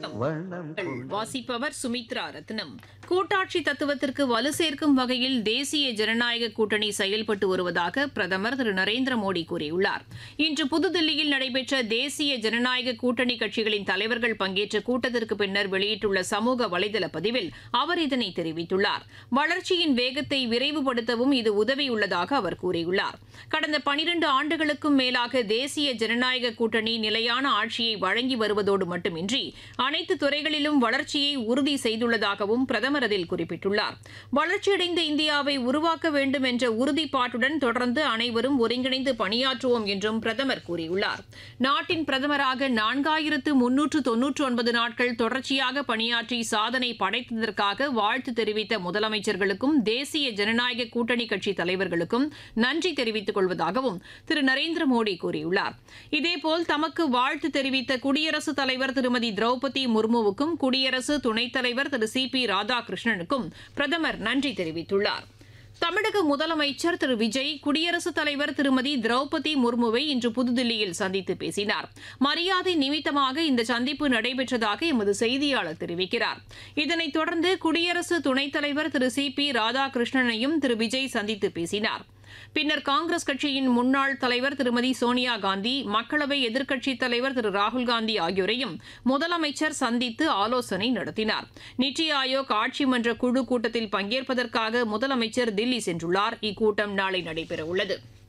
வணக்கம் வண்ணம் வாசிப்பவர் சுமித்ரா ரத்னம் கூட்டாட்சி தத்துவத்திற்கு வலு சேர்க்கும் வகையில் தேசிய ஜனநாயக கூட்டணி செயல்பட்டு வருவதாக பிரதமர் திரு நரேந்திர மோடி கூறியுள்ளார் இன்று புதுதில்லியில் நடைபெற்ற தேசிய ஜனநாயக கூட்டணி கட்சிகளின் தலைவர்கள் பங்கேற்ற கூட்டத்திற்கு பின்னர் வெளியிட்டுள்ள சமூக வலைதள பதிவில் அவர் இதனை தெரிவித்துள்ளார் வளர்ச்சியின் வேகத்தை விரைவுபடுத்தவும் இது உதவியுள்ளதாக அவர் கூறியுள்ளார் கடந்த பனிரண்டு ஆண்டுகளுக்கும் மேலாக தேசிய ஜனநாயக கூட்டணி நிலையான ஆட்சியை வழங்கி வருவதோடு மட்டுமின்றி அனைத்து துறைகளிலும் வளர்ச்சியை உறுதி செய்துள்ளதாகவும் பிரதமர் அதில் குறிப்பிட்டுள்ளார் வளர்ச்சியடைந்த இந்தியாவை உருவாக்க வேண்டும் என்ற உறுதிப்பாட்டுடன் தொடர்ந்து அனைவரும் ஒருங்கிணைந்து பணியாற்றுவோம் என்றும் பிரதமர் கூறியுள்ளார் நாட்டின் பிரதமராக நான்காயிரத்து முன்னூற்று தொன்னூற்று ஒன்பது நாட்கள் தொடர்ச்சியாக பணியாற்றி சாதனை படைத்ததற்காக வாழ்த்து தெரிவித்த முதலமைச்சர்களுக்கும் தேசிய ஜனநாயக கூட்டணி கட்சி தலைவர்களுக்கும் நன்றி தெரிவித்துக் கொள்வதாகவும் திரு நரேந்திர மோடி கூறியுள்ளார் இதேபோல் தமக்கு வாழ்த்து தெரிவித்த குடியரசுத் தலைவர் திருமதி திரௌபதி முர்முவுக்கும் குடியரசு துணைத் தலைவர் திரு சி பி ராதாகிருஷ்ணனுக்கும் பிரதமர் நன்றி தெரிவித்துள்ளார் தமிழக முதலமைச்சர் திரு விஜய் குடியரசுத் தலைவர் திருமதி திரௌபதி முர்முவை இன்று புதுதில்லியில் சந்தித்து பேசினார் மரியாதை நிமித்தமாக இந்த சந்திப்பு நடைபெற்றதாக எமது செய்தியாளர் தெரிவிக்கிறார் இதனைத் தொடர்ந்து குடியரசு துணைத் தலைவர் திரு சி பி ராதாகிருஷ்ணனையும் திரு விஜய் சந்தித்து பேசினார் பின்னர் காங்கிரஸ் கட்சியின் முன்னாள் தலைவர் திருமதி சோனியா காந்தி மக்களவை எதிர்க்கட்சித் தலைவர் திரு ராகுல் காந்தி ஆகியோரையும் முதலமைச்சர் சந்தித்து ஆலோசனை நடத்தினார் நித்தி ஆயோக் ஆட்சி மன்ற குழு கூட்டத்தில் பங்கேற்பதற்காக முதலமைச்சர் தில்லி சென்றுள்ளார் இக்கூட்டம் நாளை நடைபெறவுள்ளது